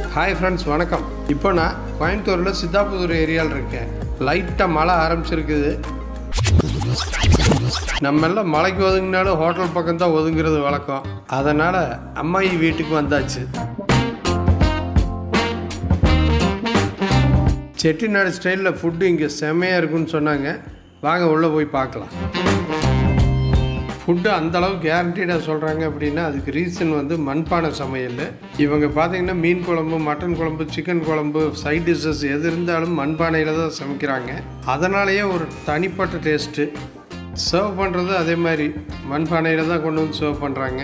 Hi friends வணக்கம் இப்போ நான் கோயம்புத்தூரில் சித்தாபுதூர் ஏரியாவில் இருக்கேன் லைட்டாக மழை ஆரம்பிச்சிருக்குது நம்ம எல்லாம் மலைக்கு ஒதுங்கினாலும் ஹோட்டல் பக்கம் தான் ஒதுங்குறது வழக்கம் அதனால் அம்மாயி வீட்டுக்கு வந்தாச்சு செட்டிநாடு ஸ்டைலில் ஃபுட்டு இங்கே செம்மையாக இருக்குன்னு சொன்னாங்க வாங்க உள்ளே போய் பார்க்கலாம் ஃபுட்டு அந்த அளவுக்கு கேரண்டீடாக சொல்கிறாங்க அப்படின்னா அதுக்கு ரீசன் வந்து மண்பானை சமையல் இவங்க பார்த்தீங்கன்னா மீன் குழம்பு மட்டன் குழம்பு சிக்கன் குழம்பு சைட் டிஷ்ஷஸ் எது இருந்தாலும் மண்பானையில் தான் சமைக்கிறாங்க அதனாலேயே ஒரு தனிப்பட்ட டேஸ்ட்டு சர்வ் பண்ணுறது அதே மாதிரி மண்பானையில் தான் கொண்டு வந்து சர்வ் பண்ணுறாங்க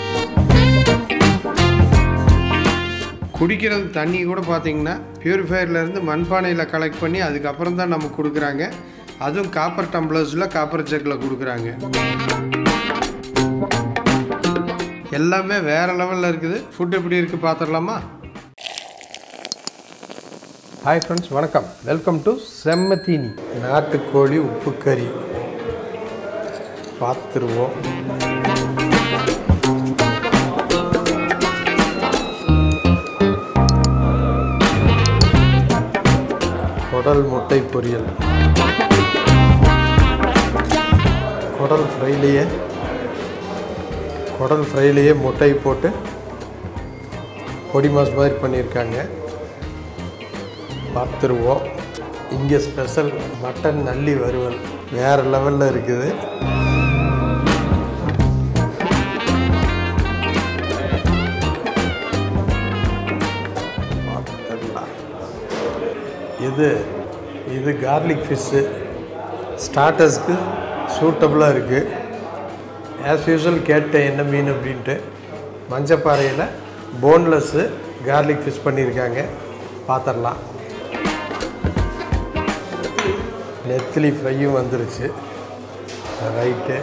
குடிக்கிறது தண்ணி கூட பார்த்தீங்கன்னா பியூரிஃபையர்லேருந்து மண்பானையில் கலெக்ட் பண்ணி அதுக்கப்புறம் தான் நமக்கு கொடுக்குறாங்க அதுவும் காப்பர் டம்ளர்ஸில் காப்பர் ஜக்கில் கொடுக்குறாங்க எல்லாமே வேறு லெவலில் இருக்குது ஃபுட் எப்படி இருக்குது பார்த்துடலாமா ஹாய் ஃப்ரெண்ட்ஸ் வணக்கம் வெல்கம் டு செம்மத்தீனி நாட்டுக்கோழி உப்பு கறி பார்த்துருவோம் குடல் முட்டை பொரியல் குடல் ஃப்ரைலேயே குடல் ஃப்ரைலேயே முட்டை போட்டு பொடி மாஸ் மாதிரி பண்ணியிருக்காங்க பார்த்துருவோம் இங்கே ஸ்பெஷல் மட்டன் நல்லி வறுவல் வேறு லெவலில் இருக்குது பார்த்துடலாம் இது இது கார்லிக் ஃபிஷ்ஷு ஸ்டார்டர்ஸ்க்கு சூட்டபுளாக இருக்குது ஆஸ் யூஸ்வல் கேட்டேன் என்ன மீன் அப்படின்ட்டு மஞ்சப்பாறையில் போன்லெஸ்ஸு கார்லிக் ஃபிஷ் பண்ணியிருக்காங்க பார்த்துடலாம் நெத்திலி ஃப்ரையும் வந்துருச்சு ரைட்டு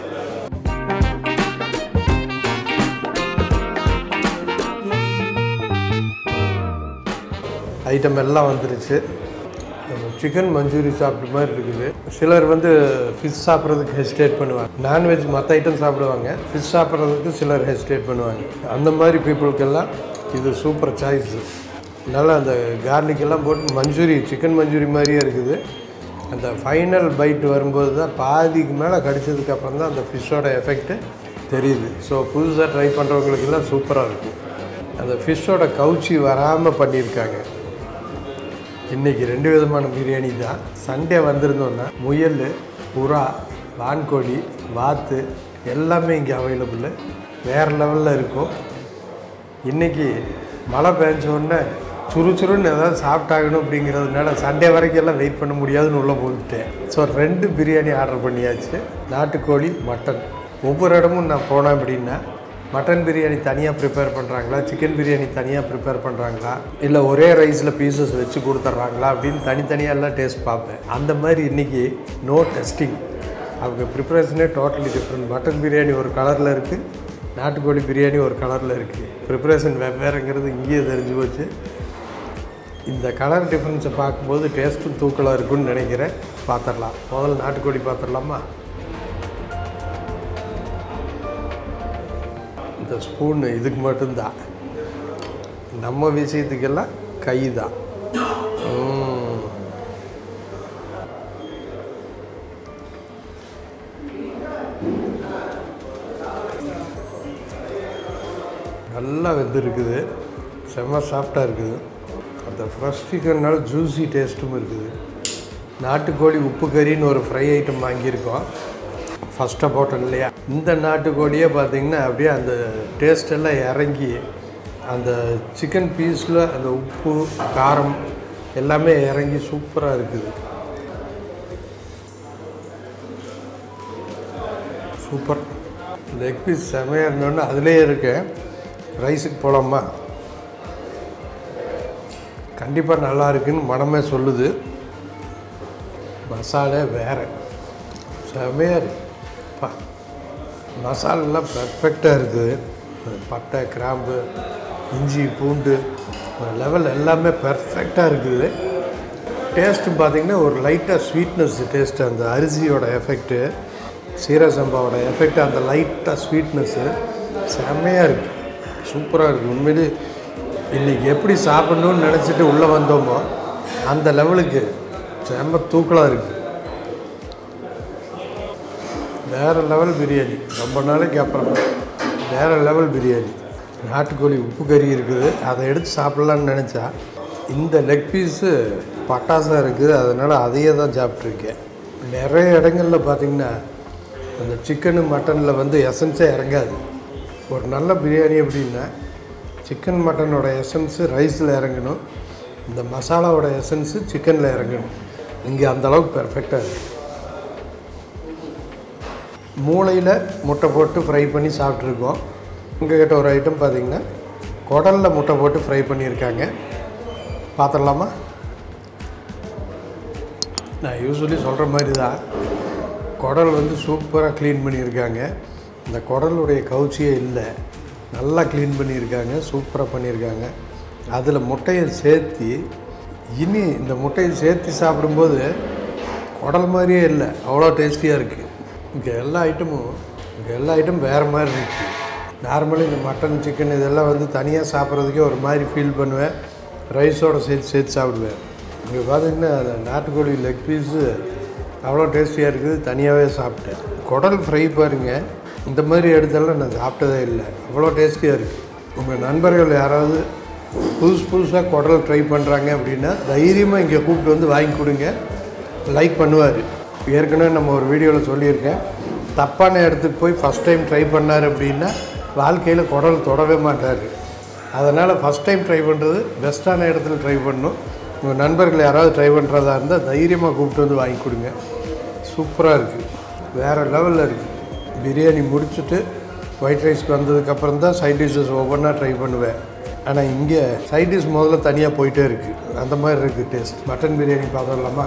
ஐட்டம் எல்லாம் வந்துருச்சு சிக்கன் மஞ்சூரி சாப்பிட்ட மாதிரி இருக்குது சிலர் வந்து ஃபிஷ் சாப்பிட்றதுக்கு ஹெசிடேட் பண்ணுவாங்க நான்வெஜ் மற்ற ஐட்டம் சாப்பிடுவாங்க ஃபிஷ் சாப்பிட்றதுக்கு சிலர் ஹெசிடேட் பண்ணுவாங்க அந்த மாதிரி பீப்புளுக்கெல்லாம் இது சூப்பர் சாய்ஸ் நல்லா அந்த garlic எல்லாம் போட்டு மஞ்சூரி சிக்கன் மஞ்சூரி மாதிரியே இருக்குது அந்த ஃபைனல் பைட் வரும்போது தான் பாதிக்கு மேலே கடிச்சதுக்கு அப்புறம் தான் அந்த ஃபிஷ்ஷோட எஃபெக்ட்டு தெரியுது ஸோ புதுசாக ட்ரை பண்ணுறவங்களுக்கெல்லாம் சூப்பராக இருக்கும் அந்த ஃபிஷ்ஷோட கவுச்சி வராமல் பண்ணியிருக்காங்க இன்றைக்கி ரெண்டு விதமான பிரியாணி தான் சண்டே வந்திருந்தோன்னா முயல் புறா வான்கோழி வாத்து எல்லாமே இங்கே அவைலபிள் வேறு லெவலில் இருக்கும் இன்றைக்கி மழை பெஞ்ச உடனே சுறுசுறுன்னு ஏதாவது சாப்பிட்டாகணும் அப்படிங்கிறதுனால சண்டே வரைக்கும் எல்லாம் வெயிட் பண்ண முடியாதுன்னு உள்ளே போட்டுட்டேன் ஸோ ரெண்டு பிரியாணி ஆர்டர் பண்ணியாச்சு நாட்டுக்கோழி மட்டன் ஒவ்வொரு இடமும் நான் போனேன் அப்படின்னா மட்டன் பிரியாணி தனியாக ப்ரிப்பேர் பண்ணுறாங்களா சிக்கன் பிரியாணி தனியாக ப்ரிப்பேர் பண்ணுறாங்களா இல்லை ஒரே ரைஸில் பீசஸ் வச்சு கொடுத்துட்றாங்களா அப்படின்னு தனித்தனியாக எல்லாம் டேஸ்ட் பார்ப்பேன் அந்த மாதிரி இன்றைக்கி நோ டெஸ்டிங் அவங்க ப்ரிப்பரேஷனே டோட்டலி டிஃப்ரெண்ட் மட்டன் பிரியாணி ஒரு கலரில் இருக்குது நாட்டுக்கோழி பிரியாணி ஒரு கலரில் இருக்குது ப்ரிப்பரேஷன் வெவ்வேறுங்கிறது இங்கேயே தெரிஞ்சு போச்சு இந்த கலர் டிஃப்ரென்ஸை பார்க்கும்போது டேஸ்ட்டும் தூக்கலாக இருக்கும்னு நினைக்கிறேன் பார்த்துடலாம் முதல்ல நாட்டுக்கோழி பார்த்துடலாமா இந்த ஸ்பூன் இதுக்கு மட்டும்தான் நம்ம விஷயத்துக்கெல்லாம் கை தான் ம். நல்லா வெந்திருக்குது செம்ம சாஃப்டாக இருக்குது அந்த ஃப்ரெஷ் சிக்கன்னால ஜூஸி டேஸ்ட்டும் இருக்குது நாட்டுக்கோழி உப்பு கறின்னு ஒரு ஃப்ரை ஐட்டம் வாங்கியிருக்கோம் ஃபஸ்ட்டாக போட்டோம் இல்லையா இந்த நாட்டுக்கோழியே பார்த்தீங்கன்னா அப்படியே அந்த டேஸ்ட் எல்லாம் இறங்கி அந்த சிக்கன் பீஸில் அந்த உப்பு காரம் எல்லாமே இறங்கி சூப்பராக இருக்குது சூப்பர் லெக் பீஸ் செமையாக இருந்தோன்னே அதிலே இருக்கேன் ரைஸுக்கு போகலாமா கண்டிப்பாக நல்லா இருக்குன்னு மனமே சொல்லுது மசாலே வேறு செமையாக இருக்கு பா மசாலெல்லாம் பர்ஃபெக்டாக இருக்குது பட்டை கிராம்பு இஞ்சி பூண்டு லெவல் எல்லாமே பர்ஃபெக்டாக இருக்குது டேஸ்ட்டு பார்த்தீங்கன்னா ஒரு லைட்டாக ஸ்வீட்னஸ் டேஸ்ட்டு அந்த அரிசியோட எஃபெக்ட்டு சீரக சம்பாவோட எஃபெக்ட் அந்த லைட்டாக ஸ்வீட்னஸ்ஸு செம்மையாக இருக்குது சூப்பராக இருக்குது உண்மையிலே இன்றைக்கி எப்படி சாப்பிட்ணுன்னு நினச்சிட்டு உள்ளே வந்தோமோ அந்த லெவலுக்கு செம்ம தூக்கலாக இருக்குது வேறு லெவல் பிரியாணி ரொம்ப நாளைக்கு அப்புறம் வேறு லெவல் பிரியாணி நாட்டுக்கோழி உப்பு கறி இருக்குது அதை எடுத்து சாப்பிட்லான்னு நினச்சா இந்த லெக் பீஸு பட்டாசாக இருக்குது அதனால் அதையே தான் சாப்பிட்ருக்கேன் நிறைய இடங்களில் பார்த்திங்கன்னா அந்த சிக்கனு மட்டனில் வந்து எசன்ஸே இறங்காது ஒரு நல்ல பிரியாணி அப்படின்னா சிக்கன் மட்டனோட எசன்ஸு ரைஸில் இறங்கணும் இந்த மசாலாவோட எசன்ஸு சிக்கனில் இறங்கணும் இங்கே அந்தளவுக்கு பெர்ஃபெக்டாக இருக்குது மூளையில் முட்டை போட்டு ஃப்ரை பண்ணி சாப்பிட்ருக்கோம் உங்ககிட்ட ஒரு ஐட்டம் பார்த்தீங்கன்னா குடலில் முட்டை போட்டு ஃப்ரை பண்ணியிருக்காங்க பார்த்துடலாமா நான் யூஸ்வலி சொல்கிற மாதிரி தான் குடல் வந்து சூப்பராக க்ளீன் பண்ணியிருக்காங்க இந்த குடலுடைய கவுச்சியே இல்லை நல்லா க்ளீன் பண்ணியிருக்காங்க சூப்பராக பண்ணியிருக்காங்க அதில் முட்டையை சேர்த்து இனி இந்த முட்டையை சேர்த்து சாப்பிடும்போது குடல் மாதிரியே இல்லை அவ்வளோ டேஸ்டியாக இருக்குது இங்கே எல்லா ஐட்டமும் இங்கே எல்லா ஐட்டம் வேறு மாதிரி இருக்குது நார்மலி இந்த மட்டன் சிக்கன் இதெல்லாம் வந்து தனியாக சாப்பிட்றதுக்கே ஒரு மாதிரி ஃபீல் பண்ணுவேன் ரைஸோடு சேர்த்து சேர்த்து சாப்பிடுவேன் இங்கே பார்த்தீங்கன்னா அந்த நாட்டுக்கோழி லெக் பீஸு அவ்வளோ டேஸ்டியாக இருக்குது தனியாகவே சாப்பிட்டேன் குடல் ஃப்ரை பாருங்கள் இந்த மாதிரி எடுத்தாலும் நான் சாப்பிட்டதே இல்லை அவ்வளோ டேஸ்டியாக இருக்குது உங்கள் நண்பர்கள் யாராவது புதுசு புதுசாக குடல் ட்ரை பண்ணுறாங்க அப்படின்னா தைரியமாக இங்கே கூப்பிட்டு வந்து வாங்கி கொடுங்க லைக் பண்ணுவார் ஏற்கனவே நம்ம ஒரு வீடியோவில் சொல்லியிருக்கேன் தப்பான இடத்துக்கு போய் ஃபஸ்ட் டைம் ட்ரை பண்ணார் அப்படின்னா வாழ்க்கையில் குடல் தொடவே மாட்டார் அதனால் ஃபஸ்ட் டைம் ட்ரை பண்ணுறது பெஸ்ட்டான இடத்துல ட்ரை பண்ணணும் உங்கள் நண்பர்கள் யாராவது ட்ரை பண்ணுறதா இருந்தால் தைரியமாக கூப்பிட்டு வந்து வாங்கி கொடுங்க சூப்பராக இருக்குது வேறு லெவலில் இருக்குது பிரியாணி முடிச்சுட்டு ஒயிட் ரைஸ்க்கு வந்ததுக்கப்புறம் தான் சைட் டிஷ்ஷஸ் ஒவ்வொன்றா ட்ரை பண்ணுவேன் ஆனால் இங்கே சைட் டிஷ் முதல்ல தனியாக போயிட்டே இருக்குது அந்த மாதிரி இருக்குது டேஸ்ட் மட்டன் பிரியாணி பார்த்துடலாமா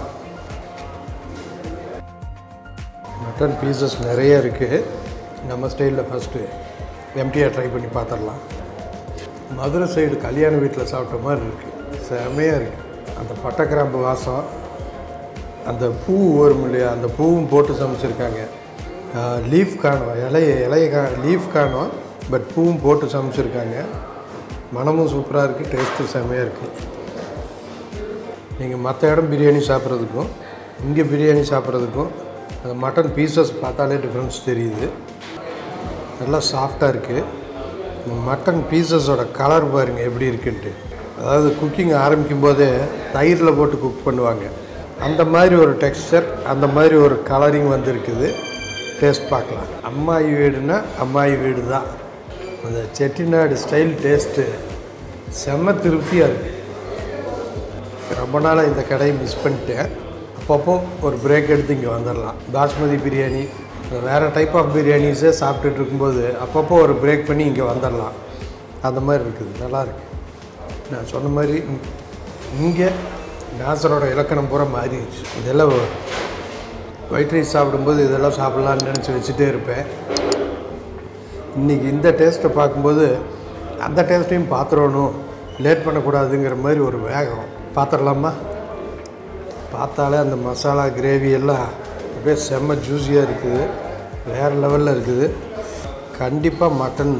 மட்டன் பீசஸ் நிறைய இருக்குது நம்ம ஸ்டைலில் ஃபஸ்ட்டு எம்டியாக ட்ரை பண்ணி பார்த்துடலாம் மதுரை சைடு கல்யாண வீட்டில் சாப்பிட்ட மாதிரி இருக்குது செமையாக இருக்குது அந்த பட்டை கிராம்பு வாசம் அந்த பூ வரும் இல்லையா அந்த பூவும் போட்டு சமைச்சிருக்காங்க லீஃப் காணும் இலைய இலைய கா லீஃப் காணும் பட் பூவும் போட்டு சமைச்சிருக்காங்க மனமும் சூப்பராக இருக்குது டேஸ்ட்டும் செமையாக இருக்குது நீங்கள் மற்ற இடம் பிரியாணி சாப்பிட்றதுக்கும் இங்கே பிரியாணி சாப்பிட்றதுக்கும் அந்த மட்டன் பீசஸ் பார்த்தாலே டிஃப்ரென்ஸ் தெரியுது நல்லா சாஃப்டாக இருக்குது மட்டன் பீசஸோட கலர் பாருங்கள் எப்படி இருக்குன்ட்டு அதாவது குக்கிங் ஆரம்பிக்கும் போதே தயிரில் போட்டு குக் பண்ணுவாங்க அந்த மாதிரி ஒரு டெக்ஸ்டர் அந்த மாதிரி ஒரு கலரிங் வந்துருக்குது டேஸ்ட் பார்க்கலாம் அம்மாயி வீடுனா அம்மாயி வீடு தான் அந்த செட்டிநாடு ஸ்டைல் டேஸ்ட்டு செம்ம திருப்தியாக இருக்குது ரொம்ப நாளாக இந்த கடையை மிஸ் பண்ணிட்டேன் அப்பப்போ ஒரு பிரேக் எடுத்து இங்கே வந்துடலாம் பாஸ்மதி பிரியாணி வேறு டைப் ஆஃப் பிரியாணிஸே சாப்பிட்டுட்டு இருக்கும்போது அப்பப்போ ஒரு பிரேக் பண்ணி இங்கே வந்துடலாம் அந்த மாதிரி இருக்குது நல்லா இருக்கு நான் சொன்ன மாதிரி இங்கே நாசரோட இலக்கணம் பூரா மாறிடுச்சு இதெல்லாம் ஒயிட் ரைஸ் சாப்பிடும்போது இதெல்லாம் சாப்பிட்லான்னு நினச்சி வச்சுட்டே இருப்பேன் இன்றைக்கி இந்த டேஸ்ட்டை பார்க்கும்போது அந்த டேஸ்ட்டையும் பார்த்துடணும் லேட் பண்ணக்கூடாதுங்கிற மாதிரி ஒரு வேகம் பார்த்துடலாமா பார்த்தாலே அந்த மசாலா கிரேவி எல்லாம் அப்படியே செம்ம ஜூஸியாக இருக்குது வேறு லெவலில் இருக்குது கண்டிப்பாக மட்டன்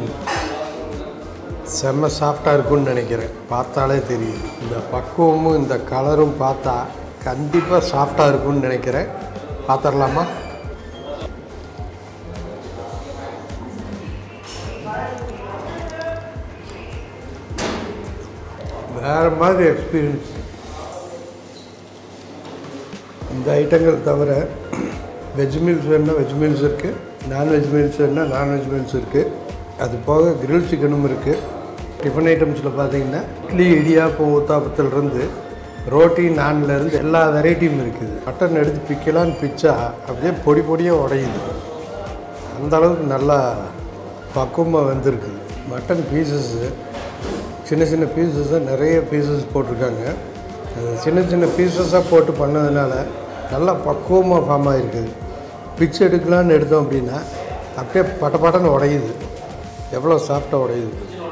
செம்ம சாஃப்டாக இருக்கும்னு நினைக்கிறேன் பார்த்தாலே தெரியுது இந்த பக்குவமும் இந்த கலரும் பார்த்தா கண்டிப்பாக சாஃப்டாக இருக்கும்னு நினைக்கிறேன் பார்த்துடலாமா வேறு மாதிரி எக்ஸ்பீரியன்ஸ் இந்த ஐட்டங்கள் தவிர வெஜ் மீல்ஸ் வேணுன்னா வெஜ் மீல்ஸ் இருக்குது நான்வெஜ் மீல்ஸ் வேணுன்னா நான்வெஜ் மீல்ஸ் இருக்குது அது போக கிரில் சிக்கனும் இருக்குது டிஃபன் ஐட்டம்ஸில் பார்த்தீங்கன்னா இட்லி இடியாப்பம் ஊத்தாப்பத்துலேருந்து ரோட்டி நான்லேருந்து எல்லா வெரைட்டியும் இருக்குது மட்டன் எடுத்து பிக்கலான்னு பிச்சா அப்படியே பொடி பொடியாக உடையுது அந்த அளவுக்கு நல்லா பக்குவமாக வந்திருக்குது மட்டன் பீசஸ்ஸு சின்ன சின்ன பீசஸாக நிறைய பீசஸ் போட்டிருக்காங்க அது சின்ன சின்ன பீசஸாக போட்டு பண்ணதுனால நல்லா பக்குவமாக ஃபார்ம் ஆகிருக்குது பிச்சு எடுக்கலான்னு எடுத்தோம் அப்படின்னா அப்படியே பட்ட பட்டன்னு உடையுது எவ்வளோ சாஃப்டாக உடையுது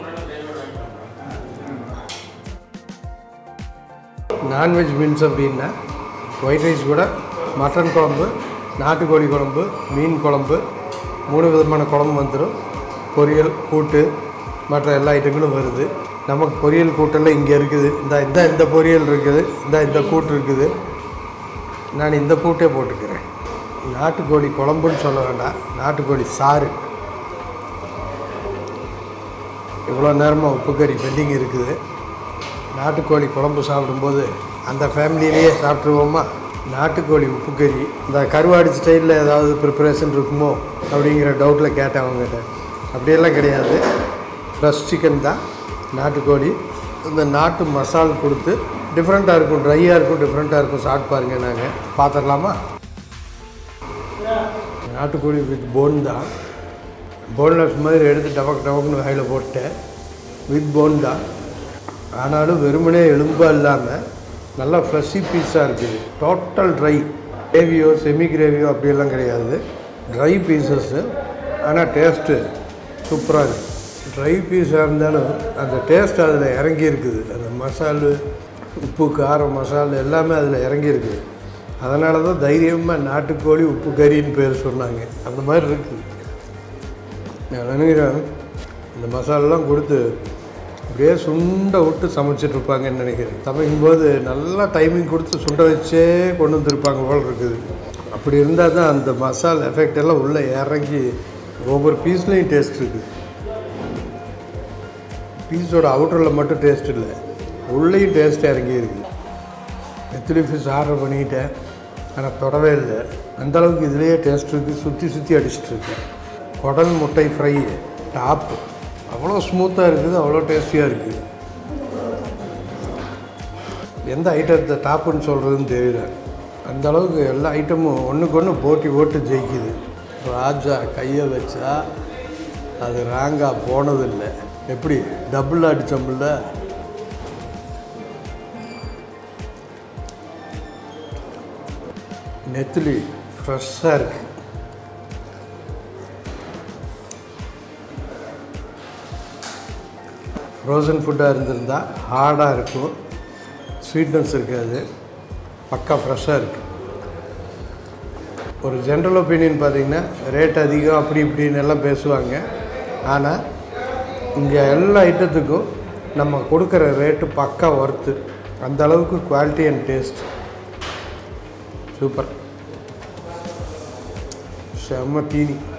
நான்வெஜ் மீன்ஸ் அப்படின்னா ஒயிட் ரைஸ் கூட மட்டன் குழம்பு நாட்டுக்கோழி குழம்பு மீன் குழம்பு மூணு விதமான குழம்பு வந்துடும் பொரியல் கூட்டு மற்ற எல்லா ஐட்டங்களும் வருது நமக்கு பொரியல் கூட்டெல்லாம் இங்கே இருக்குது இந்த இந்த இந்த பொரியல் இருக்குது இந்த இந்த கூட்டு இருக்குது நான் இந்த கூட்டே போட்டுக்கிறேன் நாட்டுக்கோழி குழம்புன்னு சொல்ல வேண்டாம் நாட்டுக்கோழி சாறு இவ்வளோ நேரமாக உப்பு கறி பெண்டிங் இருக்குது நாட்டுக்கோழி குழம்பு சாப்பிடும்போது அந்த ஃபேமிலியிலேயே சாப்பிட்ருவோமா நாட்டுக்கோழி உப்பு கறி இந்த கருவாடு ஸ்டைலில் ஏதாவது ப்ரிப்பரேஷன் இருக்குமோ அப்படிங்கிற டவுட்டில் கேட்டேன் அவங்ககிட்ட அப்படியெல்லாம் கிடையாது ஃப்ரெஷ் சிக்கன் தான் நாட்டுக்கோழி இந்த நாட்டு மசால் கொடுத்து டிஃப்ரெண்ட்டாக இருக்கும் ட்ரையாக இருக்கும் டிஃப்ரெண்ட்டாக இருக்கும் சாப்பிட்டு பாருங்க நாங்கள் பார்த்துடலாமா நாட்டுக்கோழி வித் போன் தான் போன்லெஸ் மாதிரி எடுத்து டபக் டபக்குன்னு வாயில் போட்டேன் வித் போன் தான் ஆனாலும் வெறுமனே எலும்பாக இல்லாமல் நல்லா ஃப்ரெஷ்ஷி பீஸாக இருக்குது டோட்டல் ட்ரை கிரேவியோ செமி கிரேவியோ அப்படியெல்லாம் கிடையாது ட்ரை பீசஸ்ஸு ஆனால் டேஸ்ட்டு சூப்பராக இருக்குது ட்ரை பீஸாக இருந்தாலும் அந்த டேஸ்ட் அதில் இறங்கி இருக்குது அந்த மசாலு உப்பு காரம் மசாலா எல்லாமே அதில் இறங்கி இருக்குது அதனால தான் தைரியமாக நாட்டுக்கோழி உப்பு கறின்னு பேர் சொன்னாங்க அந்த மாதிரி இருக்குது நான் நினைக்கிறேன் இந்த மசாலாலாம் கொடுத்து அப்படியே சுண்ட விட்டு சமைச்சிட்டு இருப்பாங்கன்னு நினைக்கிறேன் சமைக்கும்போது நல்லா டைமிங் கொடுத்து சுண்ட வச்சே கொண்டு வந்திருப்பாங்க போல் இருக்குது அப்படி இருந்தால் தான் அந்த மசாலா எஃபெக்ட் எல்லாம் உள்ளே இறங்கி ஒவ்வொரு பீஸ்லேயும் டேஸ்ட் இருக்குது பீஸோட அவுட்டரில் மட்டும் டேஸ்ட் இல்லை உள்ளேயும் டேஸ்ட் இறங்கி இருக்குது நெத்திலி ஃபிஷ் ஆர்டர் பண்ணிக்கிட்டேன் ஆனால் தொடவே இல்லை அந்த அளவுக்கு இதுலேயே டேஸ்ட் இருக்குது சுற்றி சுற்றி அடிச்சிட்டு இருக்கு குடல் முட்டை ஃப்ரை டாப்பு அவ்வளோ ஸ்மூத்தாக இருக்குது அவ்வளோ டேஸ்டியாக இருக்குது எந்த ஐட்டத்தை டாப்புன்னு சொல்கிறதுன்னு தெரியல அந்த அளவுக்கு எல்லா ஐட்டமும் ஒன்றுக்கு ஒன்று போட்டி போட்டு ஜெயிக்குது ராஜா கையை வச்சா அது ராங்காக போனதில்லை எப்படி டபுள் அடித்தோம்ல நெத்திலி ஃப்ரெஷ்ஷாக இருக்குது ஃப்ரோசன் ஃபுட்டாக இருந்திருந்தால் ஹார்டாக இருக்கும் ஸ்வீட்னஸ் இருக்காது பக்கா ஃப்ரெஷ்ஷாக இருக்குது ஒரு ஜென்ரல் ஒப்பீனியன் பார்த்தீங்கன்னா ரேட் அதிகம் அப்படி இப்படின்னு எல்லாம் பேசுவாங்க ஆனால் இங்கே எல்லா ஐட்டத்துக்கும் நம்ம கொடுக்குற ரேட்டு பக்கா ஒர்த்து அந்த அளவுக்கு குவாலிட்டி அண்ட் டேஸ்ட் சூப்பர் செம்ம தீனி